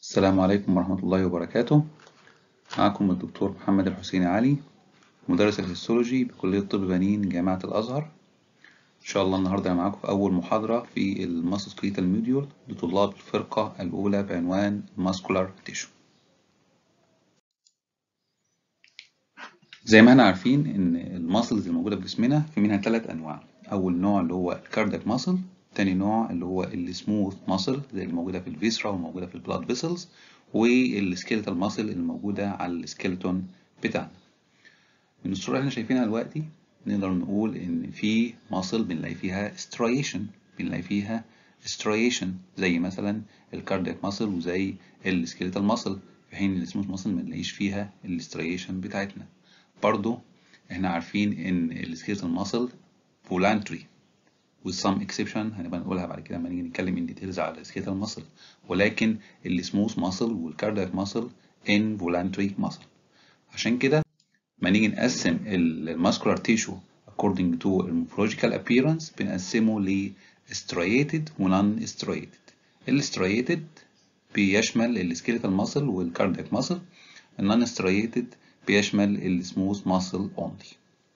السلام عليكم ورحمة الله وبركاته معكم الدكتور محمد الحسيني علي مدرس الهيستولوجي بكلية طب بنين جامعة الأزهر إن شاء الله النهاردة أنا معاكم في أول محاضرة في الماسوسكليتال موديول لطلاب الفرقة الأولى بعنوان ماسكولار تيشو زي ما احنا عارفين إن الماسلز الموجودة في جسمنا في منها ثلاث أنواع أول نوع اللي هو الكاردياك ماسل تاني نوع اللي هو السموث ماسل زي اللي موجودة في الفيسرا وموجودة في البلاد فيسلز والسكيلتال ماسل اللي موجودة على السكيلتون بتاعنا من الصورة اللي احنا شايفينها دلوقتي نقدر نقول إن في ماسل بنلاقي فيها ستريشن بنلاقي فيها ستريشن زي مثلا الكاردياك ماسل وزي السكيلتال ماسل في حين السموث ماسل ما نلاقيش فيها الستريشن بتاعتنا برضو احنا عارفين ان السكيلتال ماسل voluntary with some exception هنبقى نقولها بعد كده لما نيجي نتكلم in details على السكيلتال ماسل ولكن السموث ماسل والكاردياك ماسل involuntary muscle عشان كده ما نيجي نقسم الماسكولار تيشو according to morphological appearance بنقسمه ل striated و non striated الستريتد بيشمل السكيلتال ماسل والكاردياك ماسل النون striated بيشمل السموث ماسل اونلي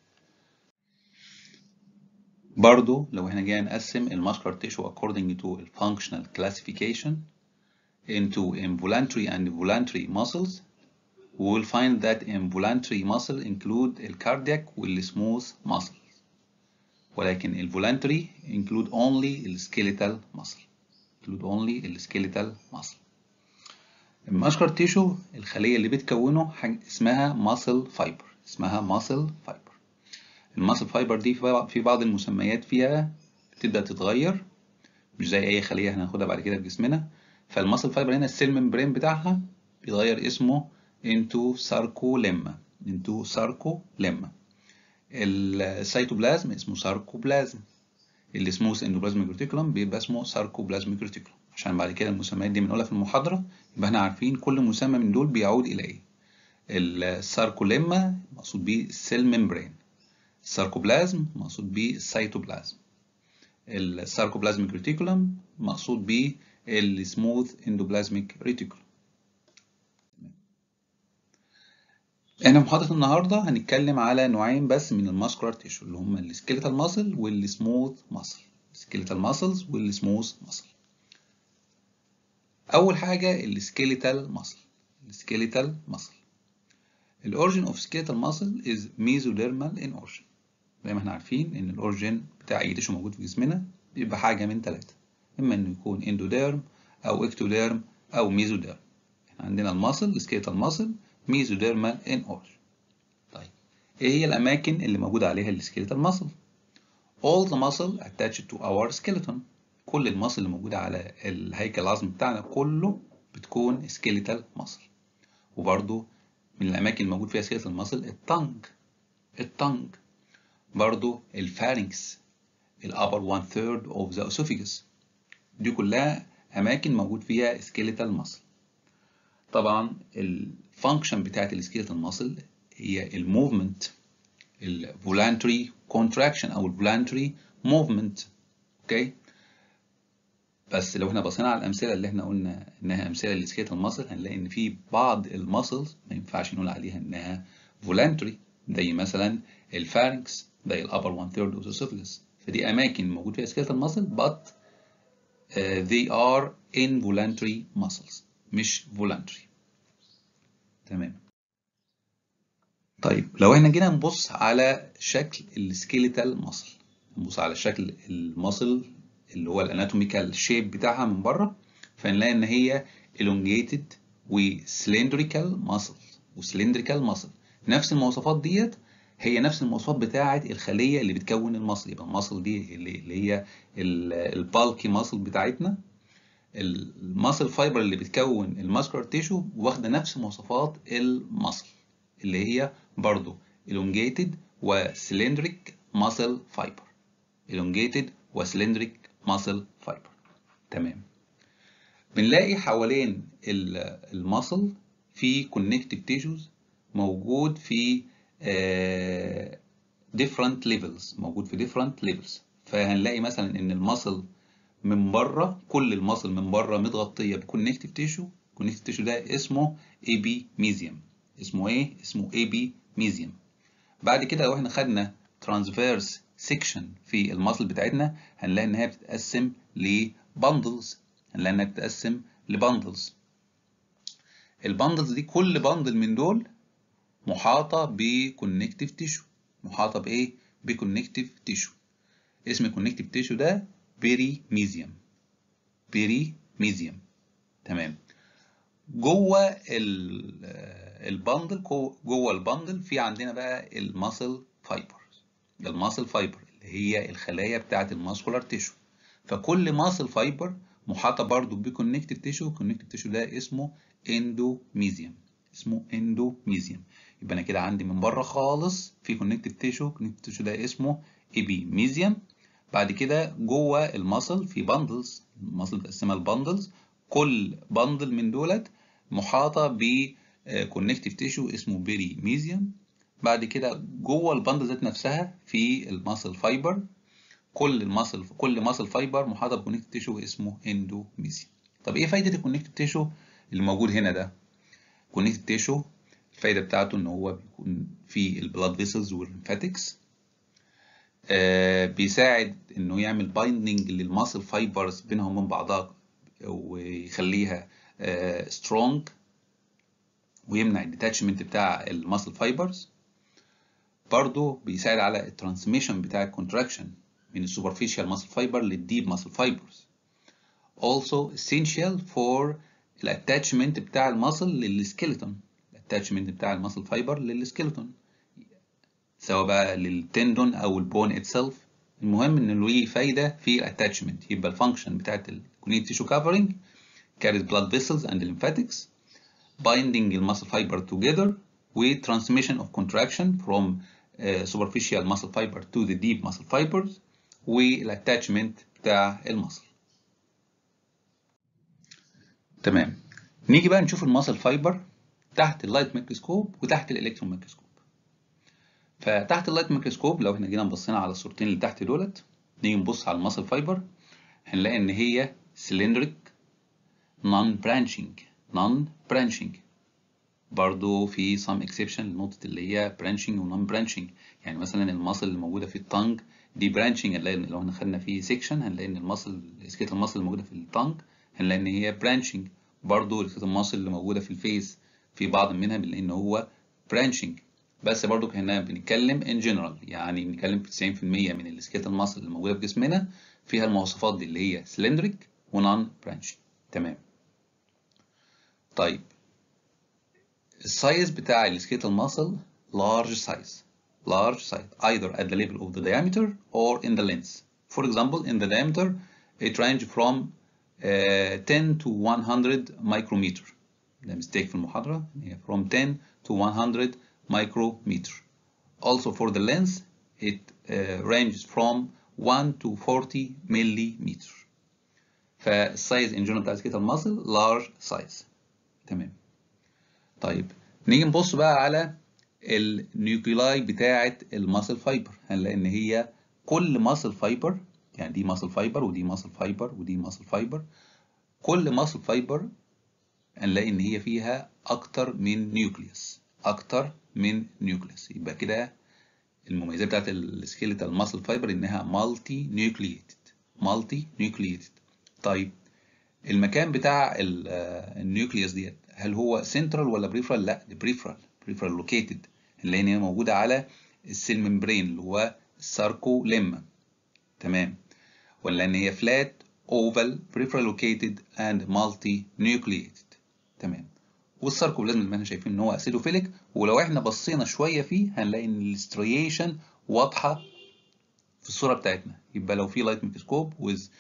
برضو لو احنا جينا نقسم الماسكولار تيشو according to functional classification into involuntary and voluntary muscles we will find that involuntary muscle include الكاردياك والسموث muscles ولكن الvoluntary include only السكيلتال muscle include only السكيلتال muscle الماسكولار تيشو الخلية اللي بتكونه اسمها ماسل فايبر اسمها ماسل فايبر الماسل فايبر دي في بعض المسميات فيها بتبدأ تتغير مش زي أي خلية هناخدها بعد كده في جسمنا فالماسل فايبر هنا السيل ممبرين بتاعها بيتغير اسمه انتو ساركوليما انتو ساركوليما السيتوبلازم اسمه ساركوبلازم السموث اندوبلازميك ريتيكولوم بيبقى اسمه ساركوبلازميك ريتيكولوم عشان بعد كده المسميات دي بنقولها في المحاضرة يبقى احنا عارفين كل مسمى من دول بيعود إلى إيه الساركوليما مقصود بيه السيل ممبرين الساركوبلازم مقصود بيه السيتوبلازم الساركوبلازميك ريتيكولوم مقصود بيه السموث اندوبلازميك ريتيكولوم احنا في محاضرة النهاردة هنتكلم على نوعين بس من الماسكولار تيشو اللي هما السكيلتال ماسل والسموث ماسل السكيلتال ماسلز والسموث ماسل أول حاجة السكيلتال ماسل السكيلتال ماسل الأوريجين أوف سكيلتال ماسل is mesodermal in origin زي ما احنا عارفين إن الأوريجين بتاع أي تيشو موجود في جسمنا بيبقى حاجة من ثلاثة إما إنه يكون اندوديرم أو اكتوديرم أو ميزوديرم احنا عندنا الماسل السكيلتال ماسل mesodermal in origin طيب إيه هي الأماكن اللي موجود عليها السكيلتال ماسل all the muscle attached to our skeleton كل المصل اللي موجودة على الهيكل العظمي بتاعنا كله بتكون سكيليتال مصل وبرضو من الأماكن الموجود فيها سكيليتال مصل التانج التانج برضو الفارنكس الأبر one third of the esophagus دي كلها أماكن موجود فيها سكيليتال مصل طبعا الفانكشن بتاعت السكيليتال مصل هي الموفمنت الفولانتري كونتراكشن أو الفولانتري موفمنت اوكي بس لو احنا بصينا على الامثله اللي احنا قلنا انها امثله للسكيلتال ماسل هنلاقي ان في بعض الماسلز ما ينفعش نقول عليها انها فولانتري زي مثلا الفارنكس زي الابر 1 ثيرد اوف esophagus فدي اماكن موجود فيها سكيلتال ماسل but uh, they are involuntary muscles مش voluntary تمام طيب لو احنا جينا نبص على شكل السكيلتال ماسل نبص على شكل الماسل اللي هو الاناتوميكال شيب بتاعها من بره فنلاقي ان هي elongated وسلندريكال ماسل وسلندريكال ماسل نفس المواصفات ديت هي نفس المواصفات بتاعه الخليه اللي بتكون المصل يبقى المصل دي اللي هي البالكي ماسل بتاعتنا الماسل فايبر اللي بتكون الماسكولار تيشو واخده نفس مواصفات المصل اللي هي برضو elongated وسلندريك ماسل فايبر elongated وسلندريك ماسل فايبر تمام بنلاقي حوالين الماسل في كونكتيف تيشوز موجود في uh, different levels موجود في different levels فهنلاقي مثلا ان الماسل من بره كل الماسل من بره متغطيه بكونكتيف تيشو الكونكتيف تيشو ده اسمه اي بي ميزيوم اسمه ايه اسمه اي بي ميزيوم بعد كده لو احنا خدنا ترانسفيرس سيكشن في المصل بتاعتنا هنلاقي ان هي بتتقسم لبندلز هنلاقي انها بتتقسم لبندلز البندلز دي كل بندل من دول محاطه بكونكتيف تيشو محاطه بايه بكونكتيف تيشو اسم الكونكتيف تيشو ده بيري ميزيوم بيري ميزيوم تمام جوه البندل جوه البندل في عندنا بقى الماسل فايبرز الماسل فايبر اللي هي الخلايا بتاعه الماسكولار تيشو فكل ماسل فايبر محاطه برضو بكونكتيف تيشو الكونكتيف تيشو ده اسمه اندوميزيوم اسمه اندوميزيوم يبقى انا كده عندي من بره خالص في كونكتيف تيشو كونكتيف تيشو ده اسمه ايبيميزيوم بعد كده جوه الماسل في باندلز الماسل متقسمه لباندلز كل باندل من دولت محاطه ب كونكتيف تيشو اسمه بيري ميزيوم بعد كده جوه الباندل ذات نفسها في الماسل فايبر كل الماسل كل ماسل فايبر محاطه بكونكتيف تيشو اسمه اندوميزيوم طب ايه فايده الكونكتيف تيشو اللي موجود هنا ده كونكتيف تيشو الفايده بتاعته ان هو بيكون في البلاد فيسلز والليمفاتكس آه بيساعد انه يعمل بايندنج للماسل فايبرز بينهم وبين بعضها ويخليها سترونج آه ويمنع الديتاتشمنت بتاع الماسل فايبرز برضه بيساعد على الترانسميشن بتاع الكونتراكشن من السوبرفيشال ماسل فايبر للديب ماسل فايبرز also essential for الاتاتشمنت بتاع الماسل للسكيلتون الاتاتشمنت بتاع الماسل فايبر للسكيلتون سواء بقى للتندون او البون اتسلف المهم ان له فايده في الاتاتشمنت يبقى الفانكشن بتاعت الكونيت تيشو كفرنج carries blood vessels and lymphatics binding the muscle fiber together with transmission of contraction from uh, superficial muscle fiber to the deep muscle fibers والاتاتشمنت بتاع المصل تمام نيجي بقى نشوف الماسل فايبر تحت اللايت ميكروسكوب وتحت الالكترون ميكروسكوب فتحت اللايت ميكروسكوب لو احنا جينا بصينا على الصورتين اللي تحت دولت نيجي نبص على الماسل فايبر هنلاقي ان هي سلندريك نون برانشنج نون برانشنج برضو في some exception لنقطة اللي هي branching و non branching يعني مثلا الماسل اللي موجودة في التانج دي branching هنلاقي لو احنا خدنا فيه section هنلاقي ان الماسل سكيت الماسل اللي موجودة في التانج هنلاقي ان هي branching برضو سكيت الماسل اللي موجودة في الفيس في بعض منها بنلاقي ان هو branching بس برضو كنا بنتكلم in general يعني بنتكلم في 90% من السكيت الماسل اللي موجودة في جسمنا فيها المواصفات دي اللي هي cylindric و non branching تمام طيب السايز بتاع السكيتال ماسل large size large size either at the level of the diameter or in the length for example in the diameter it range from uh, 10 to 100 micrometer ده mistake في المحاضرة هي from 10 to 100 micrometer also for the length it uh, ranges from 1 to 40 millimeter فالسايز ان جنرال بتاع السكيتال ماسل large size تمام طيب نيجي نبص بقى على النيوكلياي بتاعة الماسل فايبر هنلاقي ان هي كل ماسل فايبر يعني دي ماسل فايبر ودي ماسل فايبر ودي ماسل فايبر كل ماسل فايبر هنلاقي ان هي فيها اكتر من نيوكليوس اكتر من نيوكليوس يبقى كده المميزات بتاعت السكيليتال ماسل فايبر انها مالتي نيوكلييتد مالتي نيوكلييتد طيب المكان بتاع النيوكليوس ديت هل هو سنترال ولا بريفرال لا دي بريفرال بريفرال لوكيتد اللي هي موجوده على السيل ممبرين اللي هو الساركوليما تمام ولا ان هي فلات اوفال بريفرال لوكيتد اند مالتي نيوكلييتد تمام والساركوبلازم اللي احنا شايفين ان هو اسيدوفيليك ولو احنا بصينا شويه فيه هنلاقي ان الاستريشن واضحه في الصوره بتاعتنا يبقى لو في لايت ميكروسكوب ويز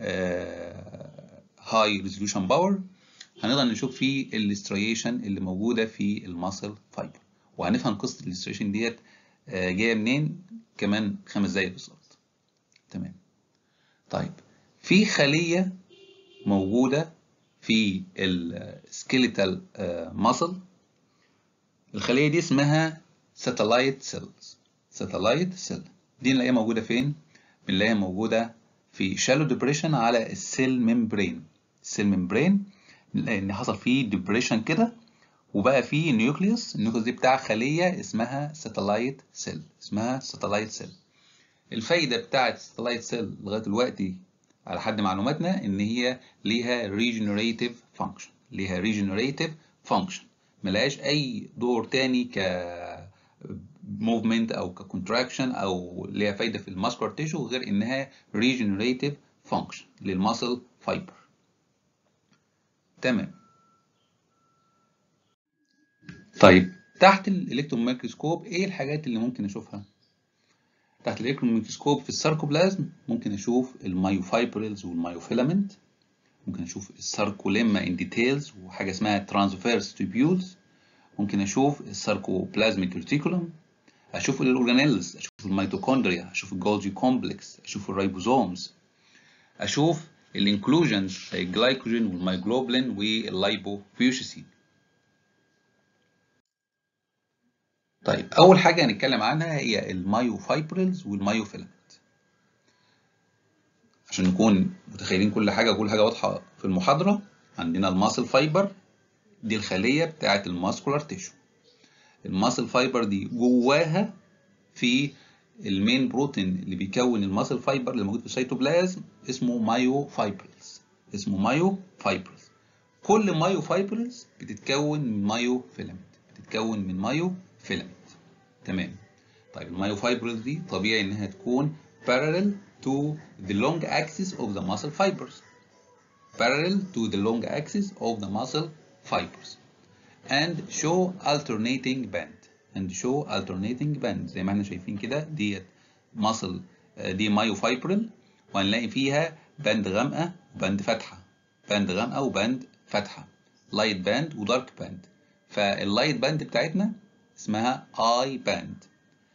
هاي ريزوليوشن باور هنقدر نشوف فيه الاستريشن اللي موجوده في الماسل فايبر وهنفهم قصه الاستريشن ديت جايه منين كمان خمس دقايق بالظبط تمام طيب في خليه موجوده في السكيليتال ماسل الخليه دي اسمها ساتلايت سيلز ساتلايت سيل دي نلاقيها موجوده فين بنلاقيها موجوده في شالو ديبريشن على السيل ممبرين السيل ممبرين نلاقي ان حصل فيه ديبريشن كده وبقى فيه نيوكليوس النيوكليوس دي بتاع خليه اسمها ساتلايت سيل اسمها ساتلايت سيل الفايده بتاعت الساتلايت سيل لغايه دلوقتي على حد معلوماتنا ان هي ليها ريجنريتيف فانكشن ليها ريجنريتيف فانكشن ملهاش اي دور تاني ك موفمنت او ككونتراكشن او ليها فايده في الماسكولار تيشو غير انها ريجنريتيف فانكشن للماسل فايبر تمام طيب تحت الالكترون ميكروسكوب ايه الحاجات اللي ممكن اشوفها تحت الالكترون ميكروسكوب في الساركوبلازم ممكن اشوف المايوفايبرلز والمايوفيلامنت ممكن اشوف الساركوليما ان ديتيلز وحاجه اسمها ترانسفيرس تيبيولز ممكن اشوف الساركوبلازميك ريتيكولوم اشوف الاورجانيلز اشوف الميتوكوندريا اشوف الجولجي كومبلكس اشوف الريبوزومز اشوف الانكلوجنز زي الجلايكوجين والمايجلوبلين واللايبوفيوشيسين طيب اول حاجه هنتكلم عنها هي المايوفايبرلز والمايوفيلامنت عشان نكون متخيلين كل حاجه كل حاجه واضحه في المحاضره عندنا الماسل فايبر دي الخليه بتاعه الماسكولار تيشو الماسل فايبر دي جواها في المين بروتين اللي بيكون الماسل فايبر اللي موجود في السيتوبلازم اسمه مايو فايبرلز اسمه مايو فايبرلز كل مايو فايبرلز بتتكون من مايو فيلامنت بتتكون من مايو فيلامنت تمام طيب المايو فايبرلز دي طبيعي انها تكون parallel to the long axis of the muscle fibers parallel to the long axis of the muscle fibers and show alternating band and show alternating band زي ما احنا شايفين كده ديت muscle دي مايوفايبرل وهنلاقي فيها باند غامقه وباند فاتحه باند غامقه وباند فاتحه لايت باند ودارك باند فاللايت باند بتاعتنا اسمها اي باند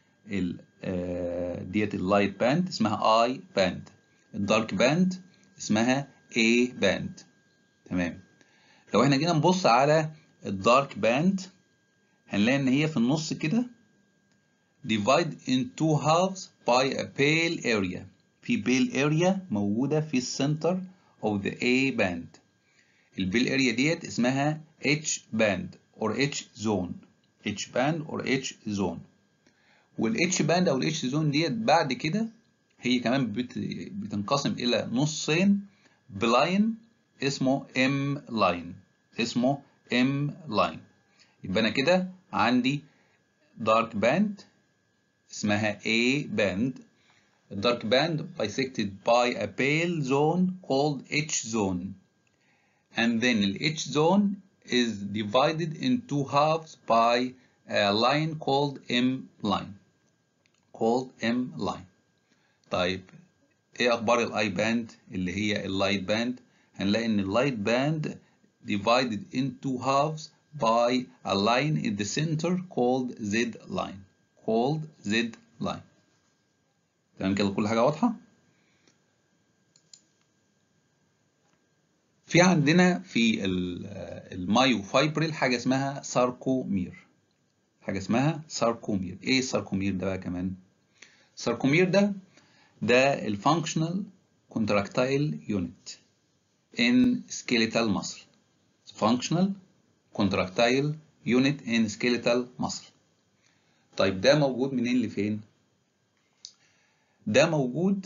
ديت اللايت باند اسمها اي باند الدارك باند اسمها اي باند تمام لو احنا جينا نبص على الدارك باند هنلاقي ان هي في النص كده divide in two halves by a pale area في pale area موجودة في السنتر of the A band البيل area ديت اسمها H band or H zone H band or H zone والاتش باند او الاتش زون ديت بعد كده هي كمان بت... بتنقسم الى نصين بلاين اسمه ام لاين اسمه ام لاين يبقى انا كده عندي دارك باند اسمها A band الدارك باند bisected by a pale zone called H zone and then the H zone is divided in two halves by a line called M line called M line طيب ايه اخبار الاي باند اللي هي اللايت باند هنلاقي ان اللايت باند divided in two halves by a line in the center called Z line called Z line تمام كده كل حاجة واضحة في عندنا في المايوفايبريل حاجة اسمها ساركومير حاجة اسمها ساركومير ايه الساركومير ده بقى كمان الساركومير ده ده الفانكشنال كونتراكتايل يونت in skeletal muscle functional contractile unit in skeletal muscle طيب ده موجود منين لفين ده موجود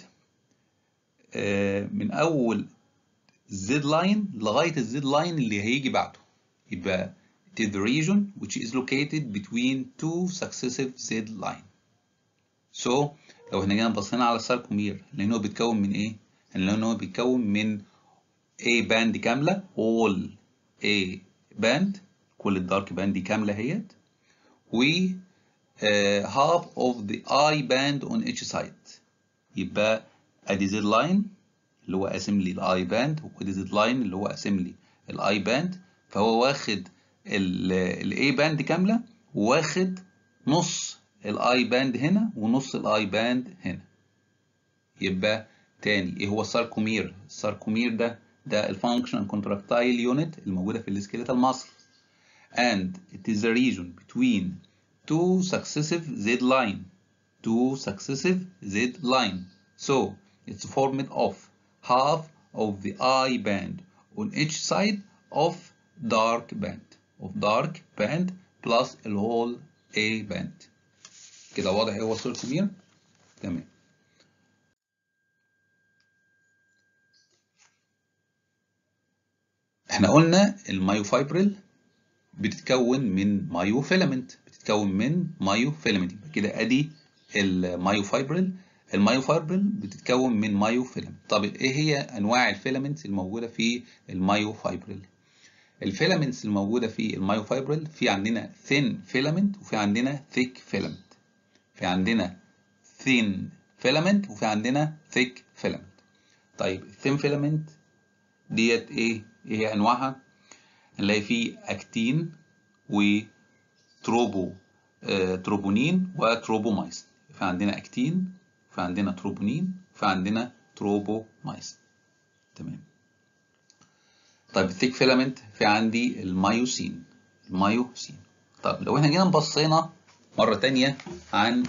من اول الزد لاين لغايه الزد لاين اللي هيجي بعده يبقى it is the region which is located between two successive Z line so لو احنا جينا بصينا على الساركومير لان هو بيتكون من ايه هنلاقي ان هو بيتكون من A باند كامله all A باند كل الدارك باند دي كامله اهيت و uh, half of the I band on each side يبقى ادي Z line اللي هو قاسم لي الاي باند وادي زد لاين اللي هو قاسم لي الاي باند فهو واخد الاي باند كامله واخد نص الاي باند هنا ونص الاي باند هنا يبقى تاني ايه هو الساركومير الساركومير ده ده الفانكشن كونتراكتايل يونت الموجوده في السكيليتال ماسل and it is the region between two successive Z line two successive Z line so it's formed of half of the I band on each side of dark band of dark band plus ال whole A band كده واضح ايه هو السيركومير تمام احنا قلنا المايوفايبريل بتتكون من مايوفيلامنت بتتكون من مايوفيلامنت يبقى كده ادي المايوفايبريل المايوفايبريل بتتكون من مايوفيلامنت طب ايه هي انواع الفيلامنتس الموجوده في المايوفايبريل الفيلامنتس الموجوده في المايوفايبريل في عندنا ثين فيلامنت وفي عندنا ثيك فيلامنت في عندنا ثين فيلامنت وفي عندنا ثيك فيلامنت طيب الثين فيلامنت ديت ايه ايه هي انواعها هنلاقي فيه اكتين وتروبو آه تروبونين وتروبومايسين في عندنا اكتين في عندنا تروبونين في عندنا تروبومايسين تمام طيب الثيك فيلامنت في عندي المايوسين المايوسين طب لو احنا جينا بصينا مرة تانية عن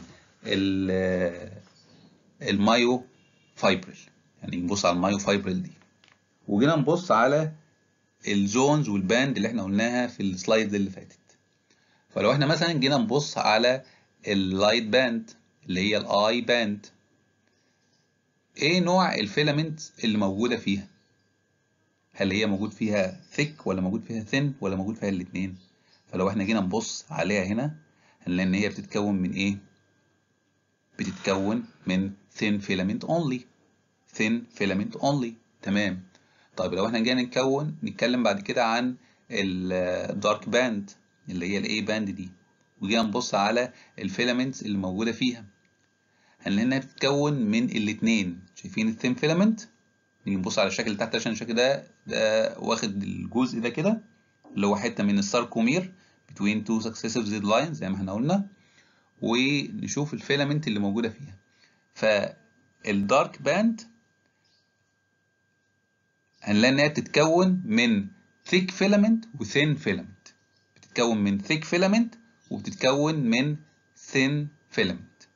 المايو فايبريل يعني نبص على المايو فايبريل دي وجينا نبص على الزونز والباند اللي احنا قلناها في السلايد اللي فاتت فلو احنا مثلا جينا نبص على اللايت باند اللي هي الاي باند ايه نوع الفيلامنت اللي موجودة فيها هل هي موجود فيها ثيك ولا موجود فيها ثين ولا موجود فيها الاثنين فلو احنا جينا نبص عليها هنا هنلاقي ان هي بتتكون من ايه بتتكون من thin filament only thin filament only تمام طيب لو احنا جينا نكون نتكلم بعد كده عن الدارك باند اللي هي الاي باند دي وجينا نبص على الفيلامنتس اللي موجوده فيها هنلاقي انها بتتكون من الاثنين شايفين الثين فيلامنت نيجي نبص على الشكل اللي تحت عشان الشكل ده ده واخد الجزء ده كده اللي هو حته من الساركومير between two successive Z lines زي ما احنا قلنا ونشوف الفيلامنت اللي موجوده فيها فالدارك باند هنلاقي انها بتتكون من thick filament و thin filament بتتكون من thick filament وبتتكون من thin filament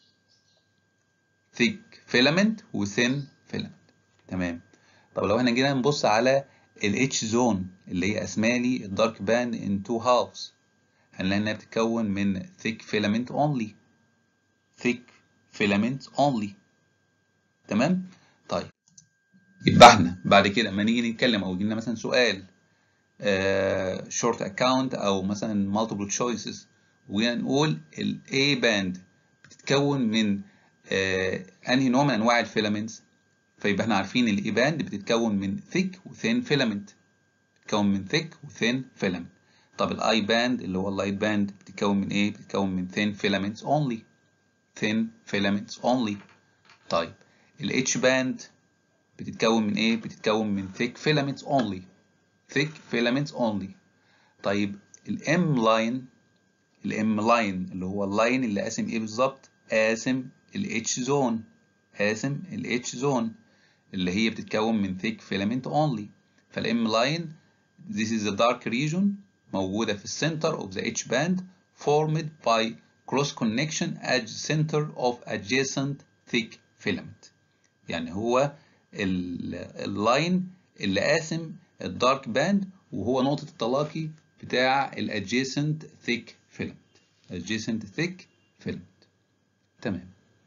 thick filament و thin filament تمام طب لو احنا جينا نبص على ال H zone اللي هي اسمالي الدارك باند in two halves هنلاقي انها بتتكون من thick filament only thick filament only تمام طيب يبقى احنا بعد كده لما نيجي نتكلم او يجيلنا مثلا سؤال شورت uh, اكاونت او مثلا multiple choices وجينا نقول ال A band بتتكون من uh, انهي نوع من انواع الفيلامنتس فيبقى احنا عارفين ال A band بتتكون من thick و thin filament بتتكون من thick و thin filament طب الاي باند اللي هو اللايت باند بتتكون من ايه؟ بتتكون من thin filaments only thin filaments only طيب الاتش باند بتتكون من ايه؟ بتتكون من thick filaments only thick filaments only طيب الام لاين الام لاين اللي هو اللاين اللي قاسم ايه بالظبط؟ قاسم الاتش زون قاسم الاتش زون اللي هي بتتكون من thick filament only فالام لاين this is the dark region موجودة في السنتر of the H band formed by cross connection at the center of adjacent thick filament يعني هو اللاين اللي قاسم الدارك باند وهو نقطة التلاقي بتاع ال adjacent thick filament adjacent thick filament تمام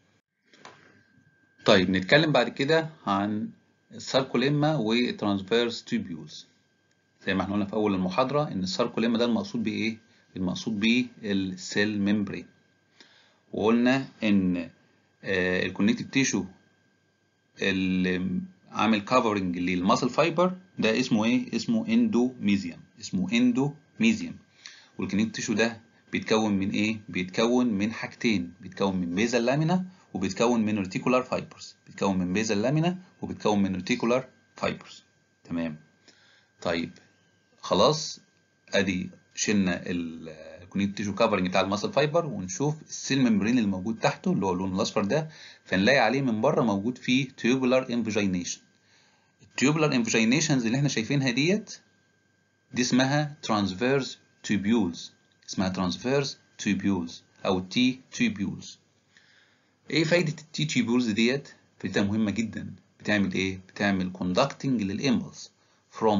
طيب نتكلم بعد كده عن الساركوليما والترانسفيرس تيبيولز زي ما احنا قلنا في اول المحاضره ان الساركوليما ده المقصود بيه ايه المقصود بيه السيل ميمبرين وقلنا ان الكونكتيف تيشو اللي عامل كفرنج للماسل فايبر ده اسمه ايه اسمه اندوميزيوم اسمه اندوميزيوم والكونكتيف تيشو ده بيتكون من ايه بيتكون من حاجتين بيتكون من بيزال لامينا وبيتكون من ريتيكولار فايبرز بيتكون من بيزال لامينا وبيتكون من ريتيكولار فايبرز تمام طيب خلاص ادي شلنا الكونكتيف تيشو كفرنج بتاع الماسل فايبر ونشوف السيل ممبرين اللي موجود تحته اللي هو اللون الاصفر ده فنلاقي عليه من بره موجود فيه تيوبولار انفيجينيشن التيوبولار انفيجينيشنز اللي احنا شايفينها ديت دي اسمها ترانسفيرس تيوبيولز اسمها ترانسفيرس تيوبيولز او تي تيوبيولز ايه فايده التي تيوبيولز ديت فايدتها مهمه جدا بتعمل ايه بتعمل كوندكتنج للامبلس from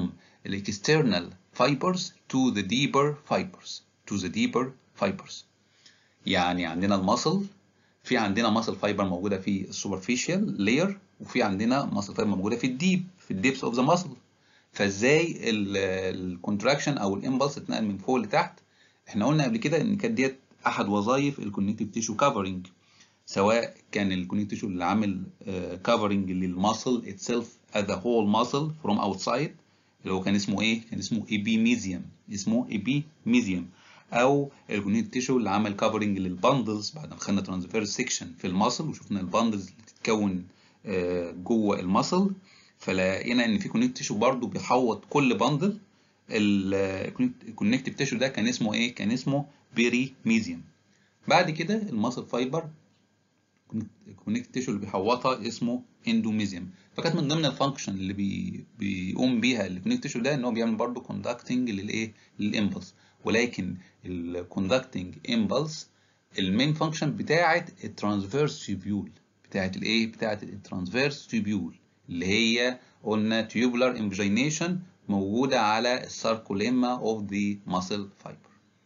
الاكسترنال fibers to the deeper fibers to the deeper fibers يعني عندنا المصل في عندنا ماسل فايبر موجوده في السوبرفيشال لاير وفي عندنا ماسل فايبر موجوده في الديب في الديبس اوف ذا ماسل فازاي الكونتراكشن او الامبلس اتنقل من فوق لتحت احنا قلنا قبل كده ان كانت ديت احد وظائف الكونكتيف تيشو كفرنج سواء كان الكونكتيف تيشو اللي عامل كفرنج للماسل اتسيلف as a whole muscle from outside اللي هو كان اسمه ايه كان اسمه ايبيميزيوم اسمه ايبيميزيوم او الكونكتيف تيشو اللي عمل كفرنج للباندلز بعد ما خدنا ترانسفيرس سيكشن في الماسل وشفنا الباندلز اللي بتتكون جوه الماسل فلقينا ان في كونكتيف تيشو برضه بيحوط كل باندل الكونكتيف تيشو ده كان اسمه ايه كان اسمه بيريميزيوم بعد كده الماسل فايبر الكونكتيف تيشو اللي بيحوطها اسمه اندوميزيوم فكانت من ضمن الفانكشن اللي بي بيقوم بيها الكونكتيف تيشو ده ان هو بيعمل برضه كوندكتنج للايه للامبلس ولكن الكوندكتنج امبلس المين فانكشن بتاعه الترانسفيرس تيوبيول بتاعه الايه بتاعه الترانسفيرس تيوبيول اللي هي قلنا تيوبولار انفجينيشن موجوده على الساركوليما اوف ذا ماسل فايبر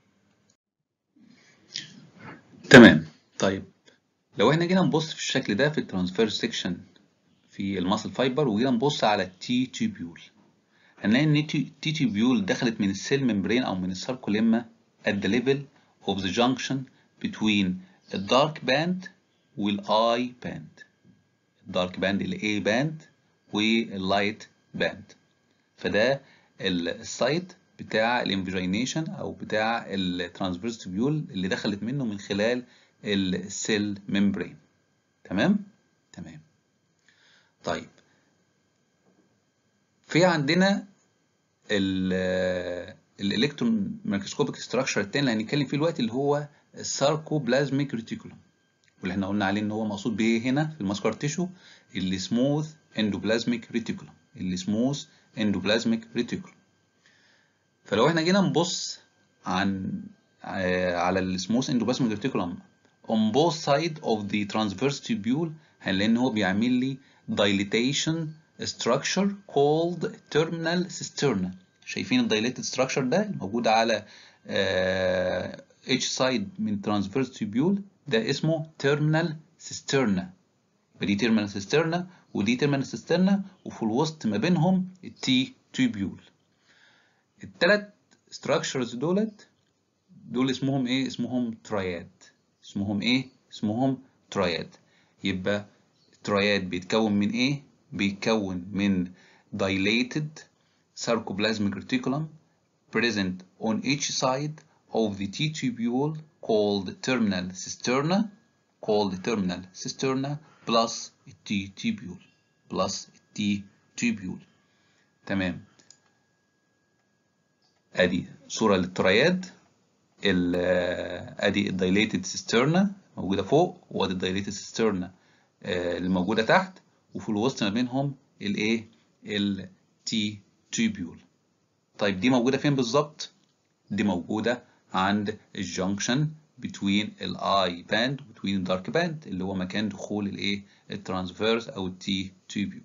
تمام طيب لو احنا جينا نبص في الشكل ده في الترانسفيرس سيكشن في الماسل فايبر وجينا نبص على التي تيوبيول هنلاقي ان التي تيوبيول دخلت من السيل ممبرين او من الساركوليما at the level of the junction between the dark band والاي باند الدارك باند الاي باند واللايت باند فده السايت بتاع الانفجينيشن او بتاع الترانسفيرس تيوبيول اللي دخلت منه من خلال السيل ممبرين تمام تمام طيب في عندنا الالكترون ميكروسكوبيك ستراكشر التاني اللي هنتكلم فيه دلوقتي اللي هو الساركوبلازميك ريتيكولوم واللي احنا قلنا عليه ان هو مقصود بايه هنا في الماسكولار تيشو السموث اندوبلازميك ريتيكولوم السموث اندوبلازميك ريتيكولوم فلو احنا جينا نبص عن على السموث اندوبلازميك ريتيكولوم on both side of the transverse tubule هنلاقي ان هو بيعمل لي dilatation structure called terminal cisterna شايفين الدايليتد structure ده الموجود على uh, each side من transverse tubule ده اسمه terminal cisterna دي terminal cisterna ودي terminal cisterna وفي الوسط ما بينهم التي tubule التلات structures دولت دول اسمهم ايه اسمهم تراياد اسمهم ايه اسمهم تراياد يبقى تراياد بيتكون من ايه بيتكون من dilated sarcoplasmic reticulum present on each side of the T tubule called terminal cisterna called terminal cisterna plus T tubule plus T tubule تمام ادي صورة للترياد ادي الدايليتد سيسترنا موجودة فوق وادي الدايليتد سيسترنا اللي موجودة تحت وفي الوسط ما بينهم الايه التي تيوبيول طيب دي موجودة فين بالظبط دي موجودة عند الجنكشن between الاي باند between الدارك باند اللي هو مكان دخول الايه الترانسفيرس او التي تيوبيول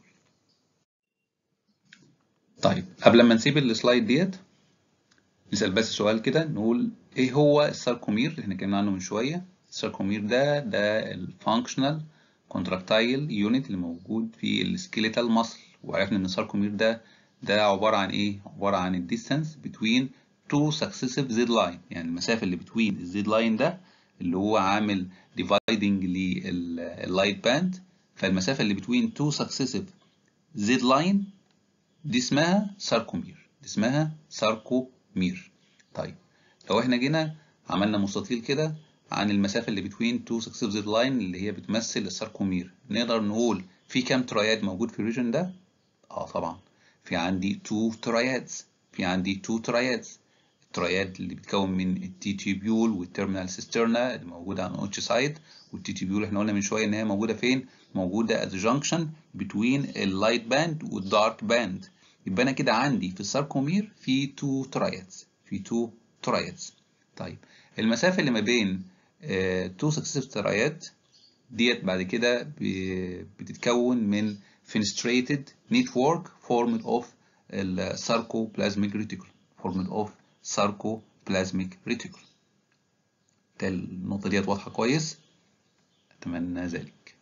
طيب قبل ما نسيب السلايد ديت نسأل بس سؤال كده نقول ايه هو الساركومير اللي احنا اتكلمنا عنه من شوية الساركومير ده ده الفانكشنال كونتراكتايل يونت اللي موجود في السكيليتال ماسل وعرفنا ان الساركومير ده ده عبارة عن ايه عبارة عن الديستانس between two successive z line يعني المسافة اللي between الزد لاين ده اللي هو عامل dividing لللايت باند فالمسافة اللي between two successive z line دي اسمها ساركومير دي اسمها ساركومير طيب لو احنا جينا عملنا مستطيل كده عن المسافة اللي between two successive z line اللي هي بتمثل الساركومير نقدر نقول في كام تراياد موجود في الريجن ده؟ اه طبعا في عندي two ترايادز في عندي two ترايادز التراياد اللي بتكون من التي تيبيول والتيرمينال سيسترنا اللي موجودة على each سايد والتي تيبيول احنا قلنا من شوية ان هي موجودة فين؟ موجودة at the junction between اللايت باند والدارك باند يبقى انا كده عندي في الساركومير في two ترايادز في two ترايادز طيب المسافة اللي ما بين تو سكسيسيف ترايات ديت بعد كده بتتكون من fenestrated network formed of الساركوبلازميك ريتيكول formed of sarcoplasmic reticulum النقطة ديت واضحة كويس أتمنى ذلك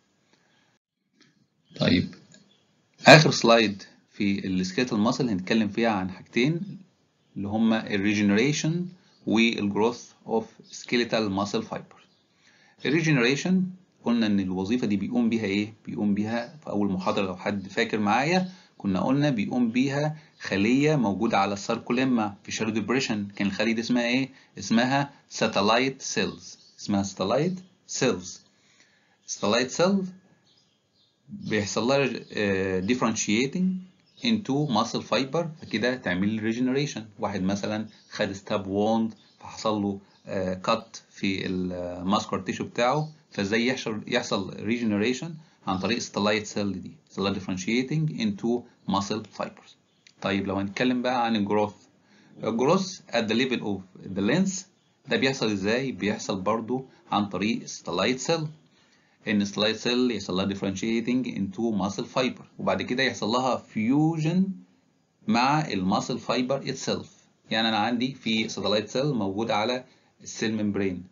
طيب آخر سلايد في السكيلتال ماسل هنتكلم فيها عن حاجتين اللي هما الريجنريشن والجروث اوف سكيلتال ماسل فايبر الريجنريشن قلنا ان الوظيفه دي بيقوم بيها ايه بيقوم بيها في اول محاضره لو حد فاكر معايا كنا قلنا بيقوم بيها خليه موجوده على الساركوليما في شارو ديبريشن كان الخليه دي اسمها ايه اسمها ساتلايت سيلز اسمها ساتلايت سيلز ساتلايت سيلز بيحصل لها differentiating into muscle fiber فكده تعمل لي regeneration واحد مثلا خد ستاب ووند فحصل له كات في الماسكر تيشو بتاعه فازاي يحصل يحصل regeneration عن طريق ستلايت سيل دي ستلايت differentiating into muscle fibers طيب لو هنتكلم بقى عن الجروث الجروث at the level of the lens ده بيحصل ازاي بيحصل برضو عن طريق ستلايت سيل ان ستلايت سيل يحصل لها differentiating into muscle fiber وبعد كده يحصل لها fusion مع الماسل فايبر itself يعني انا عندي في ستلايت سيل موجود على السيل ممبرين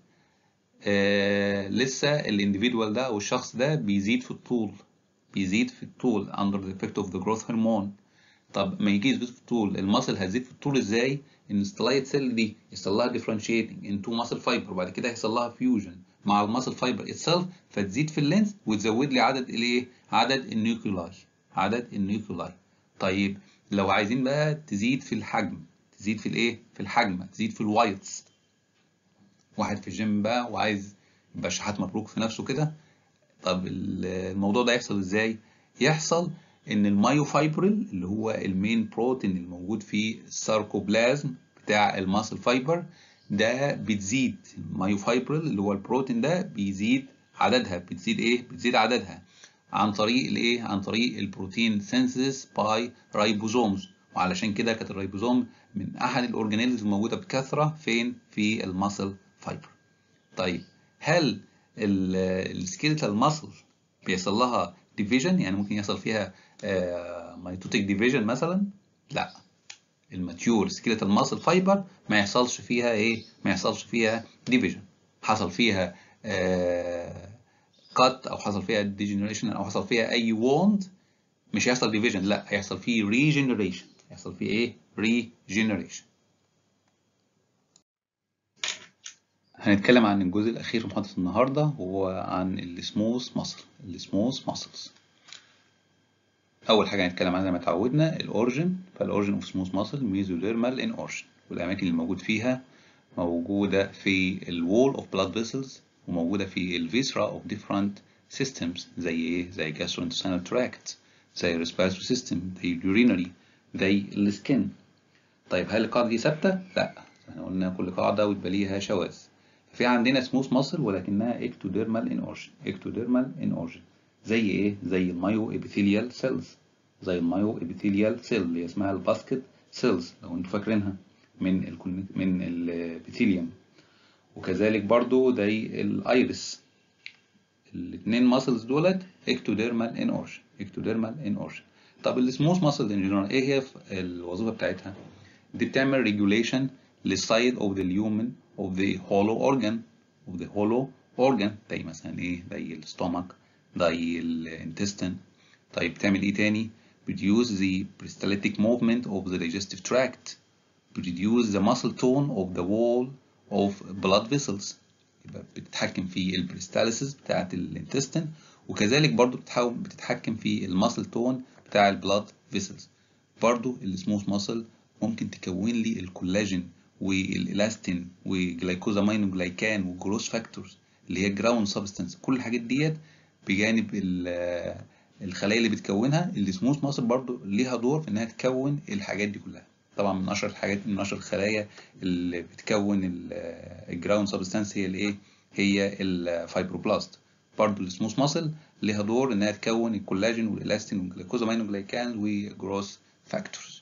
آه لسه الانديفيدوال ده او الشخص ده بيزيد في الطول بيزيد في الطول under the effect of the growth hormone طب ما يجي يزيد في الطول الماسل هتزيد في الطول ازاي ان الستلايت سيل دي يحصل لها differentiating into muscle fiber وبعد كده يحصل لها fusion مع الماسل فايبر itself فتزيد في اللينس وتزود لي عدد الايه عدد النيوكلاي عدد النيوكلاي طيب لو عايزين بقى تزيد في الحجم تزيد في الايه في الحجم تزيد في الوايتس واحد في الجيم بقى وعايز يبقى شحات مبروك في نفسه كده طب الموضوع ده يحصل ازاي يحصل ان المايوفايبرل اللي هو المين بروتين الموجود في الساركوبلازم بتاع الماسل فايبر ده بتزيد المايوفايبرل اللي هو البروتين ده بيزيد عددها بتزيد ايه بتزيد عددها عن طريق الايه عن طريق البروتين سينثيسيس باي رايبوزومز وعلشان كده كانت الرايبوزوم من احد الاورجانيلز الموجوده بكثره فين في الماسل فايبر طيب هل السكيلتال ماسل بيحصل لها ديفيجن يعني ممكن يحصل فيها ميتوتيك ديفيجن مثلا لا الماتيور سكيلتال ماسل فايبر ما يحصلش فيها ايه ما يحصلش فيها ديفيجن حصل فيها كات او حصل فيها ديجنريشن او حصل فيها اي ووند مش هيحصل ديفيجن لا هيحصل فيه ريجنريشن هيحصل فيه ايه ريجنريشن هنتكلم عن الجزء الاخير في محاضره النهارده وهو عن السموث ماسل السموث ماسلز اول حاجه هنتكلم عنها زي ما اتعودنا الاورجن فالاورجن اوف سموث ماسل ميزوديرمال ان اورجن والاماكن اللي موجود فيها موجوده في الوول اوف بلاد فيسلز وموجوده في الفيسرا اوف ديفرنت سيستمز زي ايه زي gastrointestinal tract زي respiratory سيستم زي اليورينري زي السكن طيب هل القاعده دي ثابته لا احنا قلنا كل قاعده ويبقى ليها شواذ في عندنا سموث ماسل ولكنها اكتوديرمال ان اورجن اكتوديرمال ان اورجن زي ايه زي المايو ابيثيليال سيلز زي المايو ابيثيليال سيل اللي اسمها الباسكت سيلز لو انتوا فاكرينها من ال من الابيثيليوم وكذلك برضو زي الايرس الاثنين ماسلز دولت اكتوديرمال ان اورجن اكتوديرمال ان اورجن طب السموث ماسل ان جنرال ايه هي الوظيفه بتاعتها دي بتعمل ريجوليشن للسايد اوف ذا اليومن of the hollow organ of the hollow organ زي مثلا ايه زي الستومك زي الانتستين طيب بتعمل ايه تاني reduce the peristaltic movement of the digestive tract reduce the muscle tone of the wall of blood vessels يبقى بتتحكم في البريستاليسيس بتاعة الانتستين وكذلك برضو بتحاول بتتحكم في الماسل تون بتاع البلاد فيسلز برضو السموث ماسل ممكن تكون لي الكولاجين والالاستين وجلايكوزامين وجلايكان والجروس فاكتورز اللي هي جراوند سبستانس كل الحاجات ديت بجانب الخلايا اللي بتكونها السموث ماسل برضو ليها دور في انها تكون الحاجات دي كلها طبعا من اشهر الحاجات من اشهر الخلايا اللي بتكون الجراوند سبستانس هي الايه هي الفايبروبلاست برضو السموث ماسل ليها دور انها تكون الكولاجين والالاستين والجلايكوزامين وجلايكان وجروس فاكتورز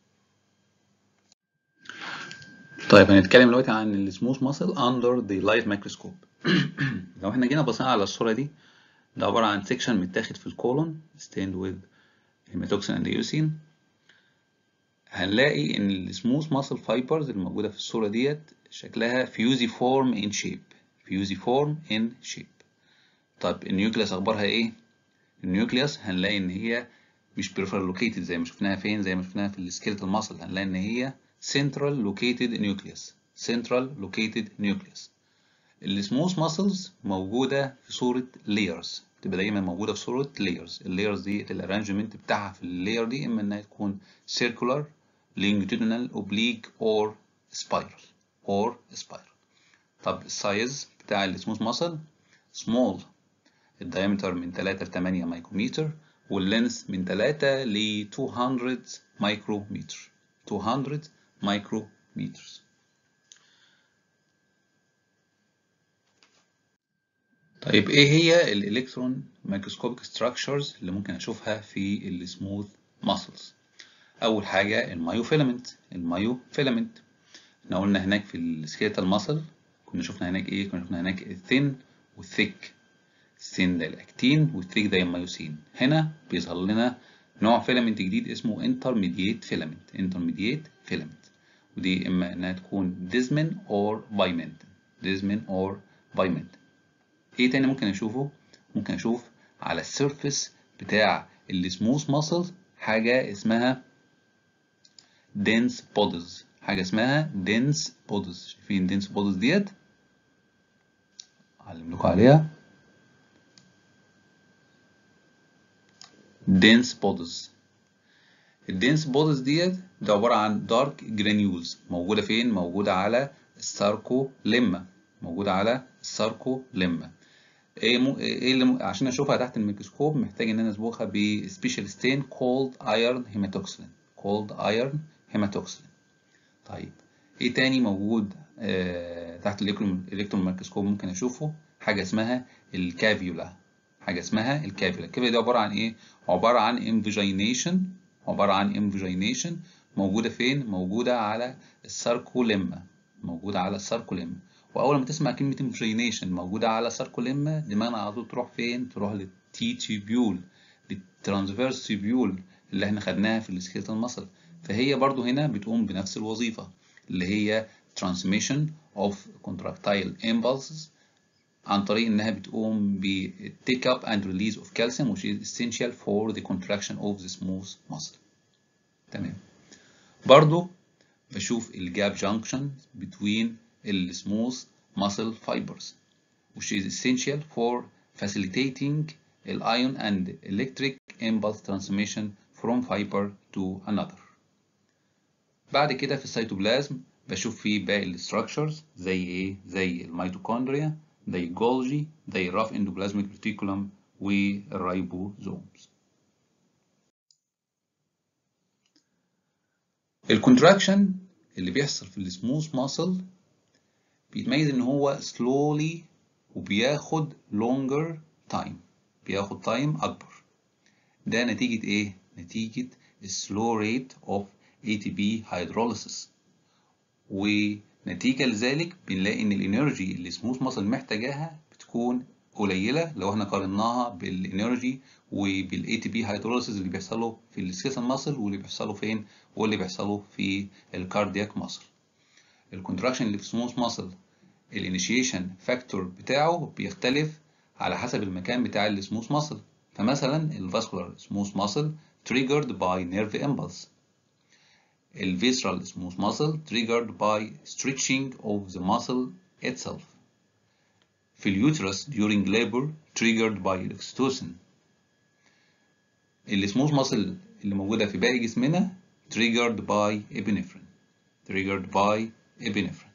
طيب هنتكلم دلوقتي عن السموث ماسل اندر ذا لايت مايكروسكوب لو احنا جينا بصينا على الصوره دي ده عباره عن سيكشن متاخد في الكولون ستيند وذ هيماتوكسين اند ايوسين هنلاقي ان السموث ماسل فايبرز الموجوده في الصوره ديت شكلها فيوزي فورم ان شيب فيوزي فورم ان شيب طب النيوكليوس اخبارها ايه النيوكليوس هنلاقي ان هي مش بريفرال لوكيتد زي ما شفناها فين زي ما شفناها في السكيلتال ماسل هنلاقي ان هي central located nucleus central located nucleus السموث ماسلز موجوده في صوره layers بتبقى دايما موجوده في صوره layers اللايرز دي الارانجمنت بتاعها في اللاير دي اما انها تكون circular longitudinal oblique or spiral or spiral طب السايز بتاع السموث ماسل small الدايمتر من 3 ل 8 مايكرومتر واللينس من 3 ل 200 مايكرومتر 200 مايكرومتر طيب ايه هي الالكترون مايكروسكوبيك ستراكشرز اللي ممكن اشوفها في السموث ماسلز اول حاجه المايوفيلامنت المايوفيلامنت احنا قلنا هناك في السكيلتال ماسل كنا شفنا هناك ايه كنا شفنا هناك الثين والثيك الثين ده الاكتين والثيك ده المايوسين هنا بيظهر لنا نوع فيلامنت جديد اسمه انترميديت فيلامنت انترميديت فيلامنت ودي اما انها تكون ديزمن اور بايمنت ديزمن اور بايمنت ايه تاني ممكن اشوفه ممكن اشوف على السيرفيس بتاع السموث ماسل حاجه اسمها dense bodies حاجه اسمها dense bodies شايفين dense bodies ديت اعلم لكم عليها dense bodies الدنس بودز ديت ده عباره عن دارك جرانيولز موجوده فين موجوده على الساركو لما موجوده على الساركو لما ايه م... ايه اللي م... عشان اشوفها تحت الميكروسكوب محتاج ان انا اسبغها بسبيشال ستين كولد ايرون هيماتوكسلين كولد ايرون هيماتوكسلين طيب ايه تاني موجود آه تحت الالكترون ميكروسكوب ممكن اشوفه حاجه اسمها الكافيولا حاجه اسمها الكافيولا الكافيولا دي عباره عن ايه عباره عن انفيجينيشن عباره عن انفيجينيشن موجوده فين موجوده على الساركوليما موجوده على الساركوليما واول ما تسمع كلمه انفيجينيشن موجوده على ساركوليما دماغنا على طول تروح فين تروح للتي تيبيول للترانسفيرس تيبيول اللي احنا خدناها في السكيلتال ماسل فهي برضو هنا بتقوم بنفس الوظيفه اللي هي transmission of contractile impulses عن طريق انها بتقوم ب take up and release of calcium which is essential for the contraction of the smooth muscle تمام برضو بشوف الجاب junction between the smooth muscle fibers which is essential for facilitating the ion and electric impulse transmission from fiber to another بعد كده في السيتوبلازم بشوف فيه باقي الستراكشرز زي ايه زي الميتوكوندريا زي الجولجي زي الراف اندوبلازميك ريتيكولم والرايبوزومز الكونتراكشن اللي بيحصل في السموث ماسل بيتميز ان هو slowly وبياخد longer time بياخد time اكبر ده نتيجة ايه نتيجة slow rate of ATP hydrolysis ونتيجة لذلك بنلاقي ان الانرجي اللي سموث ماسل محتاجاها بتكون قليلة لو احنا قارناها بالانرجي وبالاي تي بي هيدروليسيس اللي بيحصلوا في السكيلتال ماسل واللي بيحصلوا فين واللي بيحصلوا في الكاردياك ماسل الكونتراكشن اللي في سموث ماسل الانيشيشن فاكتور بتاعه بيختلف على حسب المكان بتاع السموث ماسل فمثلا الفاسكولار سموث ماسل triggered by nerve impulse الفيسرال smooth muscle triggered by stretching of the muscle itself في اليوترس during labor triggered by oxytocin السموث muscle اللي موجودة في باقي جسمنا triggered by epinephrine triggered by epinephrine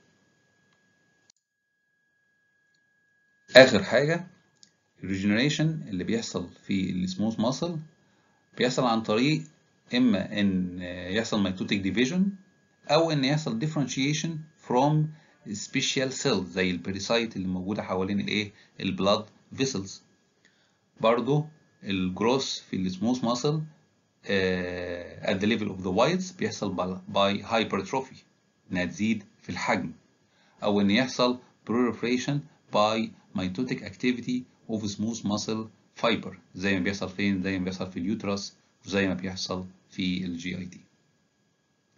آخر حاجة الريجنريشن اللي بيحصل في السموث muscle بيحصل عن طريق اما ان يحصل ميتوتيك ديفيجن او ان يحصل differentiation from special cells زي البيريسايت اللي موجوده حوالين الايه البلاد فيسلز برضو الجروس في السموث ماسل uh, at the level of the whites بيحصل by hypertrophy انها تزيد في الحجم او ان يحصل proliferation by mitotic activity of smooth muscle fiber زي ما بيحصل فين زي ما بيحصل في اليوترس وزي ما بيحصل في الجي اي تي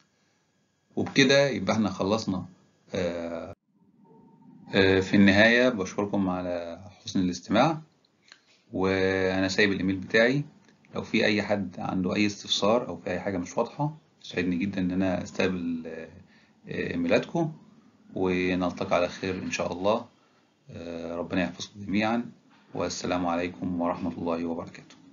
وبكده يبقى احنا خلصنا آه، آه، في النهاية بشكركم على حسن الاستماع وأنا سايب الإيميل بتاعي لو في أي حد عنده أي استفسار أو في أي حاجة مش واضحة يسعدني جدا إن أنا أستقبل آه، آه، إيميلاتكم ونلتقي على خير إن شاء الله آه، ربنا يحفظكم جميعا والسلام عليكم ورحمة الله وبركاته